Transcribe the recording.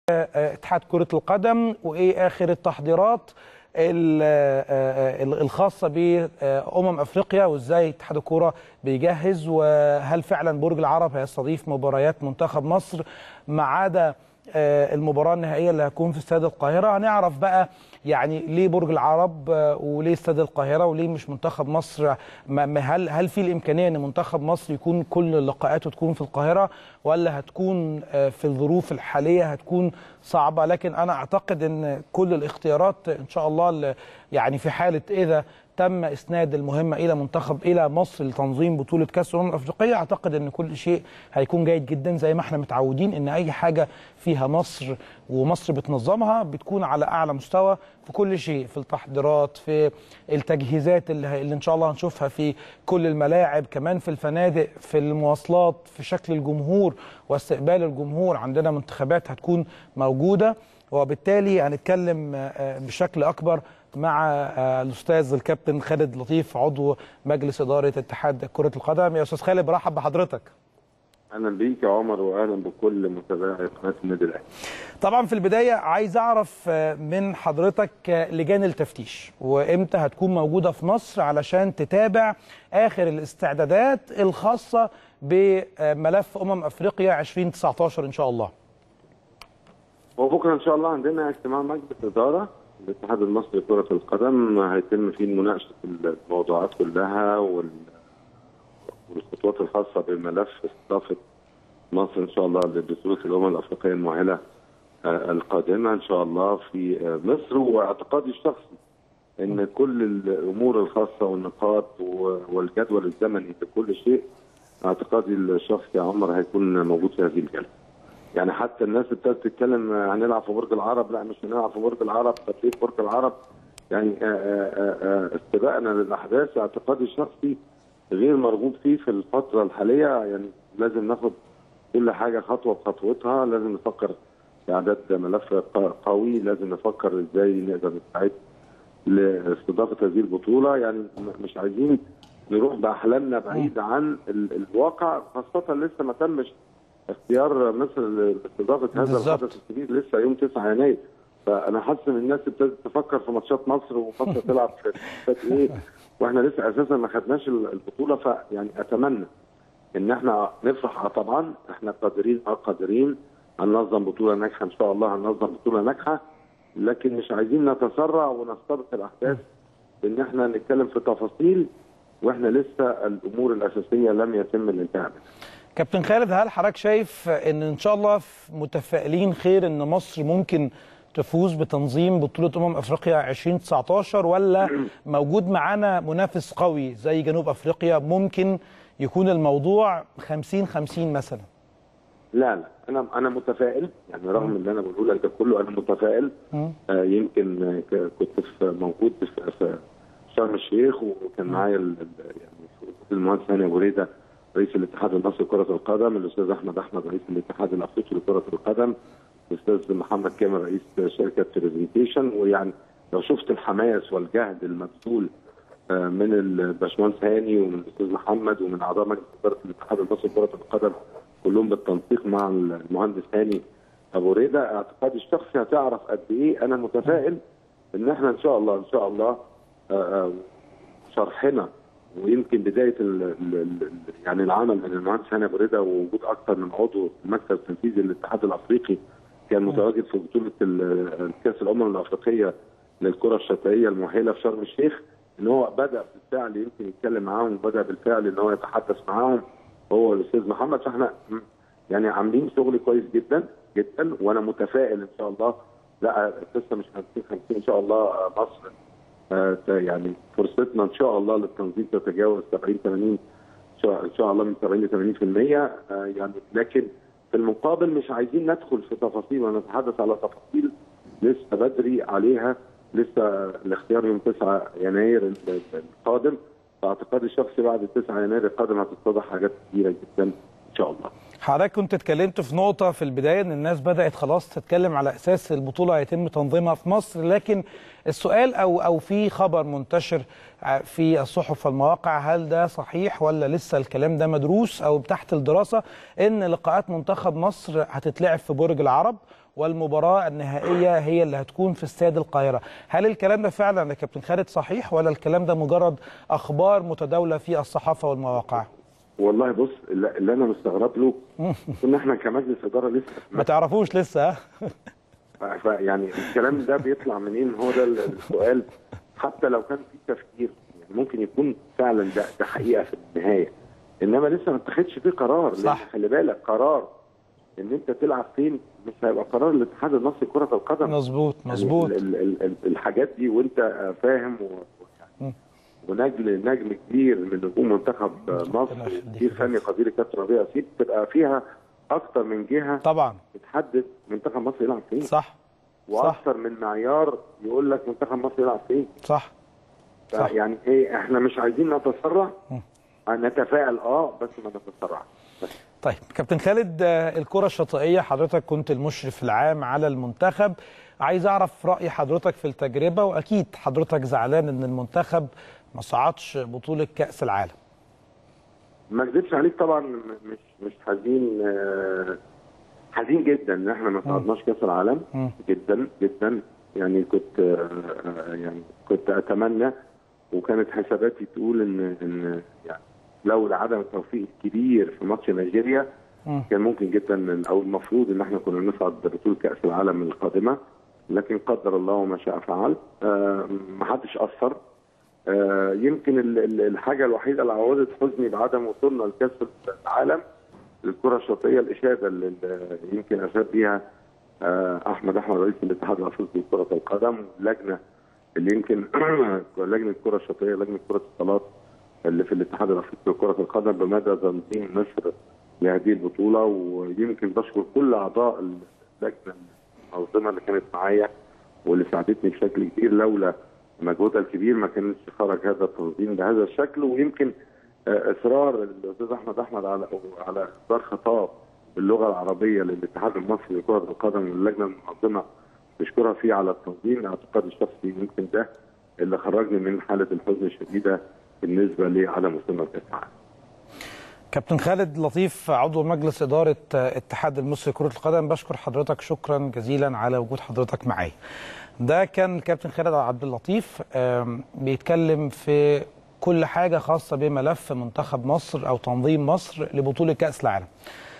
اتحاد كرة القدم وايه اخر التحضيرات الخاصة بأمم افريقيا وازاي اتحاد الكرة بيجهز وهل فعلا برج العرب هيستضيف مباريات منتخب مصر ما عدا المباراة النهائية اللي هتكون في استاد القاهرة هنعرف بقى يعني ليه برج العرب وليه استاد القاهرة وليه مش منتخب مصر هل هل في الإمكانية أن منتخب مصر يكون كل لقاءاته تكون في القاهرة ولا هتكون في الظروف الحالية هتكون صعبة لكن أنا أعتقد أن كل الاختيارات إن شاء الله يعني في حالة إذا تم اسناد المهمه الى منتخب الى مصر لتنظيم بطوله كاس الامم الافريقيه اعتقد ان كل شيء هيكون جيد جدا زي ما احنا متعودين ان اي حاجه فيها مصر ومصر بتنظمها بتكون على اعلى مستوى في كل شيء في التحضيرات في التجهيزات اللي, اللي ان شاء الله هنشوفها في كل الملاعب كمان في الفنادق في المواصلات في شكل الجمهور واستقبال الجمهور عندنا منتخبات هتكون موجوده وبالتالي هنتكلم بشكل اكبر مع الاستاذ الكابتن خالد لطيف عضو مجلس اداره اتحاد كره القدم يا استاذ خالد برحب بحضرتك اهلا بيك يا عمر واهلا بكل متابعي قناه النادي الاهلي طبعا في البدايه عايز اعرف من حضرتك لجان التفتيش وامتى هتكون موجوده في مصر علشان تتابع اخر الاستعدادات الخاصه بملف امم افريقيا 2019 ان شاء الله وبكره ان شاء الله عندنا اجتماع مجلس اداره الاتحاد المصري لكرة القدم هيتم فيه مناقشة الموضوعات كلها والخطوات الخاصة بملف استضافة مصر إن شاء الله لبطولة الأمم الأفريقية المؤهلة القادمة إن شاء الله في مصر واعتقادي الشخصي إن كل الأمور الخاصة والنقاط والجدول الزمني لكل شيء اعتقادي الشخصي يا عمر هيكون موجود في هذه الجلسة. يعني حتى الناس ابتدت تتكلم هنلعب في برج العرب لا مش هنلعب في برج العرب طب ليه في برج العرب يعني استباقنا للاحداث اعتقادي الشخصي غير مرغوب فيه في الفتره الحاليه يعني لازم ناخد كل حاجه خطوه بخطوتها لازم نفكر في اعداد ملف قوي لازم نفكر ازاي نقدر نستعد لاستضافه هذه البطوله يعني مش عايزين نروح باحلامنا بعيد عن الواقع خاصه لسه ما تمش اختيار مصر لاستضافه هذا الحدث الكبير لسه يوم 9 يناير فانا حاسس ان الناس ابتدت تفكر في ماتشات مصر ومصر تلعب في ايه واحنا لسه اساسا ما خدناش البطوله فيعني اتمنى ان احنا نفرح طبعا احنا قادرين اه قادرين هننظم بطوله ناجحه ان شاء الله هننظم بطوله ناجحه لكن مش عايزين نتسرع ونستبق الاحداث ان احنا نتكلم في تفاصيل واحنا لسه الامور الاساسيه لم يتم الانتهاء منها كابتن خالد هل حضرتك شايف ان ان شاء الله متفائلين خير ان مصر ممكن تفوز بتنظيم بطوله امم افريقيا 2019 ولا موجود معانا منافس قوي زي جنوب افريقيا ممكن يكون الموضوع 50 50 مثلا لا لا انا انا متفائل يعني رغم اللي انا بقوله لك ده كله انا متفائل آه يمكن آه كنت في موجود في, في شرم الشيخ وكان معايا يعني المهندس هاني ابو ريده رئيس الاتحاد المصري لكرة القدم، الأستاذ أحمد أحمد رئيس الاتحاد الأفريقي لكرة القدم، الأستاذ محمد كامل رئيس شركة برزنتيشن ويعني لو شفت الحماس والجهد المبذول من الباشمهندس هاني ومن الأستاذ محمد ومن أعضاء مجلس إدارة الاتحاد المصري لكرة القدم كلهم بالتنسيق مع المهندس هاني أبو ريدة اعتقادي الشخصي هتعرف قد إيه أنا متفائل إن إحنا إن شاء الله إن شاء الله شرحنا ويمكن بدايه ال ال يعني العمل من المهندس هاني ابو رضا ووجود اكثر من عضو في المكتب التنفيذي للاتحاد الافريقي كان متواجد في بطوله كاس الامم الافريقيه للكره الشاطئيه المؤهله في شرم الشيخ ان هو بدا بالفعل يمكن يتكلم معاهم وبدا بالفعل ان هو يتحدث معاهم هو والاستاذ محمد فاحنا يعني عاملين شغل كويس جدا جدا وانا متفائل ان شاء الله لا القصه مش 50 50 ان شاء الله مصر يعني فرصتنا ان شاء الله للتنظيم تتجاوز 70 80 ان شاء الله من 70 ل 80% يعني لكن في المقابل مش عايزين ندخل في تفاصيل ونتحدث على تفاصيل لسه بدري عليها لسه الاختيار يوم 9 يناير القادم فاعتقادي الشخصي بعد 9 يناير القادم هتتضح حاجات كثيره جدا ان شاء الله. حضرتك كنت اتكلمت في نقطة في البداية إن الناس بدأت خلاص تتكلم على أساس البطولة هيتم تنظيمها في مصر لكن السؤال أو أو في خبر منتشر في الصحف والمواقع هل ده صحيح ولا لسه الكلام ده مدروس أو تحت الدراسة إن لقاءات منتخب مصر هتتلعب في برج العرب والمباراه النهائيه هي اللي هتكون في استاد القاهره هل الكلام ده فعلا يا كابتن خالد صحيح ولا الكلام ده مجرد اخبار متداوله في الصحافه والمواقع والله بص اللي اللي انا مستغرب له ان احنا كمجلس اداره لسه ما تعرفوش لسه ها؟ ف- يعني الكلام ده بيطلع منين هو ده السؤال حتى لو كان في تفكير يعني ممكن يكون فعلا ده ده حقيقه في النهايه انما لسه ما اتخذش فيه قرار صح. لأن خلي بالك قرار ان انت تلعب فين مش هيبقى قرار الاتحاد المصري لكره القدم مظبوط يعني مظبوط ال- ال- ال- الحاجات دي وانت فاهم و... مم. ونجل نجم كبير من نجوم منتخب مصر ربنا يخليك. كتير فني قدير كابتن ربيع ياسين تبقى فيها اكتر من جهه طبعا بتحدد منتخب مصر يلعب فين صح واكثر من معيار يقول لك منتخب مصر يلعب فين صح صح. يعني ايه احنا مش عايزين نتسرع مم. نتفائل اه بس ما نتسرعش بس طيب كابتن خالد آه، الكرة الشاطئية حضرتك كنت المشرف العام على المنتخب عايز أعرف رأي حضرتك في التجربة وأكيد حضرتك زعلان إن المنتخب ما صعدش بطولة كأس العالم ما اكذبش عليك طبعا م- مش مش حزين آه، حزين جدا ان احنا ما صعدناش كاس العالم مم. جدا جدا يعني كنت آه، آه، يعني كنت اتمنى وكانت حساباتي تقول ان ان يعني لولا عدم التوفيق الكبير في ماتش نيجيريا مم. كان ممكن جدا او المفروض ان احنا كنا نصعد بطوله كاس العالم القادمه لكن قدر الله وما شاء فعل آه، ما حدش اثر آه، يمكن ال- ال- الحاجه الوحيده اللي عوضت حزني بعدم وصولنا لكاس العالم الكره الشاطئيه الاشاده اللي اللي يمكن اشاد بيها آه، احمد احمد رئيس الاتحاد الافريقي لكره القدم واللجنه اللي يمكن لجنه الكره الشاطئيه لجنه كره الصالات اللي في الاتحاد الافريقي لكره القدم بمدى تنظيم مصر لهذه البطوله ويمكن بشكر كل اعضاء اللجنه المنظمه اللي كانت معايا واللي ساعدتني بشكل كبير لولا مجهودها الكبير ما كانش خرج هذا التنظيم بهذا الشكل ويمكن آه، اصرار الاستاذ احمد احمد على على اصدار خطاب باللغه العربيه للاتحاد المصري لكره القدم واللجنه المنظمه نشكرها فيه على التنظيم اعتقادي الشخصي يمكن ده اللي خرجني من حاله الحزن الشديده بالنسبه لعدم وصولنا لكاس العالم. كابتن خالد لطيف عضو مجلس إدارة آه، اتحاد المصري لكرة القدم بشكر حضرتك شكرا جزيلا على وجود حضرتك معايا ده كان الكابتن خالد عبد اللطيف آم، بيتكلم في كل حاجة خاصة بملف منتخب مصر أو تنظيم مصر لبطولة كأس العالم